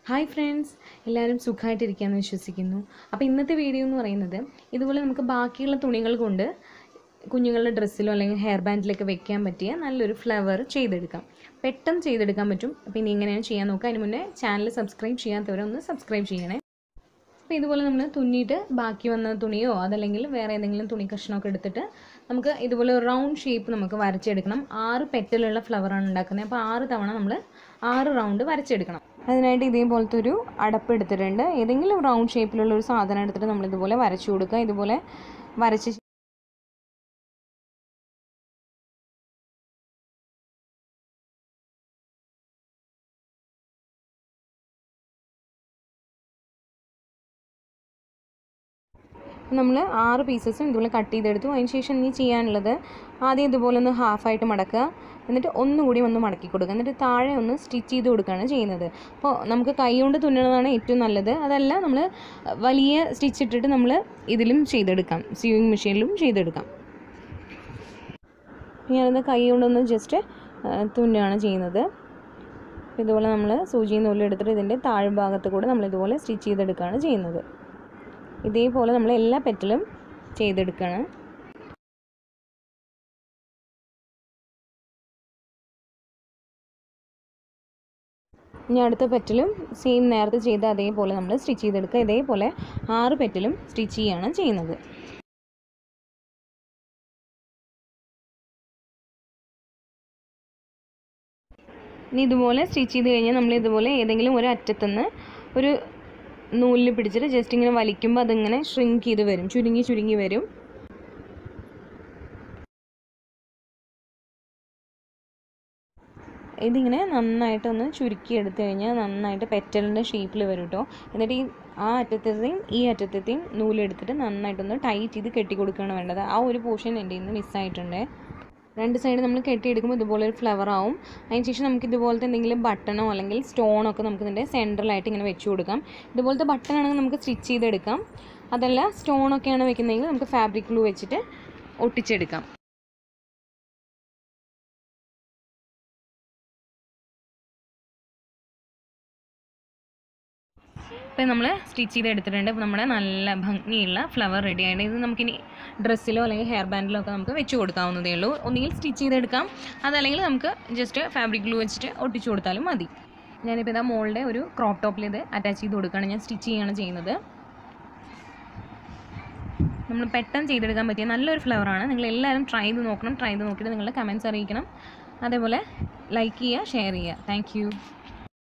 hi friends എല്ലാവരും സുഖമായിട്ടിരിക്കുകയെന്ന് വിശ്വസിക്കുന്നു അപ്പോൾ ഇന്നത്തെ വീഡിയോ എന്ന് പറയുന്നത് ഇതുപോലെ നമുക്ക് ബാക്കിയുള്ള തുണികൾ കൊണ്ട് കുഞ്ഞുങ്ങളുടെ ഡ്രസ്സിലോ അല്ലെങ്കിൽ ഹെയർ ബാൻഡിലൊക്കെ വെക്കാൻ പറ്റിയ നല്ലൊരു ഫ്ലവർ ചെയ്തെടുക്കാം പെട്ടെന്ന് ചെയ്തെടുക്കാൻ പറ്റും അപ്പോൾ ഇനി എങ്ങനെയാണ് ചെയ്യാൻ നോക്കുക അതിന് മുന്നേ ചാനൽ സബ്സ്ക്രൈബ് ചെയ്യാത്തവരൊന്ന് സബ്സ്ക്രൈബ് ചെയ്യണേ അപ്പോൾ ഇതുപോലെ നമ്മൾ തുന്നിയിട്ട് ബാക്കി വന്ന തുണിയോ അതല്ലെങ്കിൽ വേറെ ഏതെങ്കിലും തുണി കഷ്ണമൊക്കെ എടുത്തിട്ട് നമുക്ക് ഇതുപോലെ ഒരു റൗണ്ട് ഷേപ്പ് നമുക്ക് വരച്ചെടുക്കണം ആറ് പെറ്റലുള്ള ഫ്ലവറാണ് ഉണ്ടാക്കുന്നത് അപ്പോൾ ആറ് തവണ നമ്മൾ ആറ് റൗണ്ട് വരച്ചെടുക്കണം അതിനായിട്ട് ഇതേപോലത്തെ ഒരു അടപ്പ് എടുത്തിട്ടുണ്ട് ഏതെങ്കിലും റൗണ്ട് ഷേപ്പിലുള്ള ഒരു സാധനം എടുത്തിട്ട് നമ്മൾ ഇതുപോലെ വരച്ചു കൊടുക്കുക ഇതുപോലെ വരച്ച് നമ്മൾ ആറ് പീസസും ഇതുപോലെ കട്ട് ചെയ്തെടുത്തു അതിന് ശേഷം ഇനി ചെയ്യാനുള്ളത് ആദ്യം ഇതുപോലെ ഒന്ന് ഹാഫായിട്ട് മടക്കുക എന്നിട്ട് ഒന്നുകൂടി ഒന്ന് മടക്കി കൊടുക്കുക എന്നിട്ട് താഴെ ഒന്ന് സ്റ്റിച്ച് ചെയ്ത് കൊടുക്കുകയാണ് ചെയ്യുന്നത് അപ്പോൾ നമുക്ക് കൈ കൊണ്ട് തുന്നണതാണ് ഏറ്റവും നല്ലത് അതല്ല നമ്മൾ വലിയ സ്റ്റിച്ച് ഇട്ടിട്ട് നമ്മൾ ഇതിലും ചെയ്തെടുക്കാം സ്യൂയിങ് മെഷീനിലും ചെയ്തെടുക്കാം ഞാനത് കൈ കൊണ്ടൊന്ന് ജസ്റ്റ് തുന്നുകയാണ് ചെയ്യുന്നത് ഇതുപോലെ നമ്മൾ സൂചിയും നൂലും എടുത്തിട്ട് ഇതിൻ്റെ താഴ്ഭാഗത്ത് കൂടെ നമ്മൾ ഇതുപോലെ സ്റ്റിച്ച് ചെയ്തെടുക്കുകയാണ് ചെയ്യുന്നത് ഇതേപോലെ നമ്മൾ എല്ലാ പെറ്റലും ചെയ്തെടുക്കണം ഇനി അടുത്ത പെറ്റലും സെയിം നേരത്തെ ചെയ്ത അതേപോലെ നമ്മൾ സ്റ്റിച്ച് ചെയ്തെടുക്കുക ഇതേപോലെ ആറ് പെറ്റലും സ്റ്റിച്ച് ചെയ്യുകയാണ് ചെയ്യുന്നത് ഇനി ഇതുപോലെ സ്റ്റിച്ച് ചെയ്ത് കഴിഞ്ഞാൽ നമ്മൾ ഇതുപോലെ ഏതെങ്കിലും ഒരു അറ്റത്തുനിന്ന് ഒരു നൂലിൽ പിടിച്ചിട്ട് ജസ്റ്റ് ഇങ്ങനെ വലിക്കുമ്പോൾ അതിങ്ങനെ ഷ്രിങ്ക് ചെയ്ത് വരും ചുരുങ്ങി ചുരുങ്ങി വരും ഇതിങ്ങനെ നന്നായിട്ടൊന്ന് ചുരുക്കി എടുത്തു കഴിഞ്ഞാൽ നന്നായിട്ട് പെറ്റലിൻ്റെ ഷേപ്പിൽ വരും കേട്ടോ എന്നിട്ട് ഈ ആ അറ്റത്തെയും ഈ അറ്റത്തെയും നൂലെടുത്തിട്ട് നന്നായിട്ടൊന്ന് ടൈറ്റ് ചെയ്ത് കെട്ടി കൊടുക്കുകയാണ് വേണ്ടത് ആ ഒരു പോർഷൻ എൻ്റെ ഇന്ന് മിസ്സായിട്ടുണ്ട് രണ്ട് സൈഡ് നമ്മൾ കെട്ടിയെടുക്കുമ്പോൾ ഇതുപോലെ ഒരു ഫ്ലവർ ആവും അതിന് ശേഷം നമുക്ക് ഇതുപോലത്തെ എന്തെങ്കിലും ബട്ടണോ അല്ലെങ്കിൽ സ്റ്റോണോ ഒക്കെ നമുക്ക് ഇതിൻ്റെ സെൻറ്ററിലായിട്ട് ഇങ്ങനെ വെച്ച് കൊടുക്കാം ഇതുപോലത്തെ ബട്ടൺ ആണെങ്കിൽ നമുക്ക് സ്റ്റിച്ച് ചെയ്തെടുക്കാം അതല്ല സ്റ്റോണൊക്കെയാണ് വെക്കുന്നതെങ്കിൽ നമുക്ക് ഫാബ്രിക് ഗ്ലൂ വെച്ചിട്ട് ഒട്ടിച്ചെടുക്കാം ഇപ്പം നമ്മൾ സ്റ്റിച്ച് ചെയ്ത് എടുത്തിട്ടുണ്ട് ഇപ്പോൾ നമ്മുടെ നല്ല ഭംഗിയുള്ള ഫ്ലവർ റെഡി ആയിട്ട് ഇത് നമുക്കിനി ഡ്രസ്സിലോ അല്ലെങ്കിൽ ഹെയർ ബാൻഡിലോ ഒക്കെ നമുക്ക് വെച്ച് കൊടുക്കാവുന്നതേ ഉള്ളൂ ഒന്നുകിൽ സ്റ്റിച്ച് ചെയ്തെടുക്കാം അതല്ലെങ്കിൽ നമുക്ക് ജസ്റ്റ് ഫാബ്രിക് ഗ്ലൂ വെച്ചിട്ട് ഒട്ടിച്ചു കൊടുത്താലും മതി ഞാനിപ്പോൾ ഇതാ മോളുടെ ഒരു ക്രോപ്പ് ടോപ്പിൽ ഇത് അറ്റാച്ച് ചെയ്ത് കൊടുക്കുകയാണ് ഞാൻ സ്റ്റിച്ച് ചെയ്യുകയാണ് ചെയ്യുന്നത് നമ്മൾ പെട്ടെന്ന് ചെയ്തെടുക്കാൻ പറ്റിയ നല്ലൊരു ഫ്ലവറാണ് നിങ്ങൾ എല്ലാവരും ട്രൈ ചെയ്ത് നോക്കണം ട്രൈ ചെയ്ത് നോക്കിയിട്ട് നിങ്ങളുടെ കമൻറ്റ്സ് അറിയിക്കണം അതേപോലെ ലൈക്ക് ചെയ്യുക ഷെയർ ചെയ്യുക താങ്ക്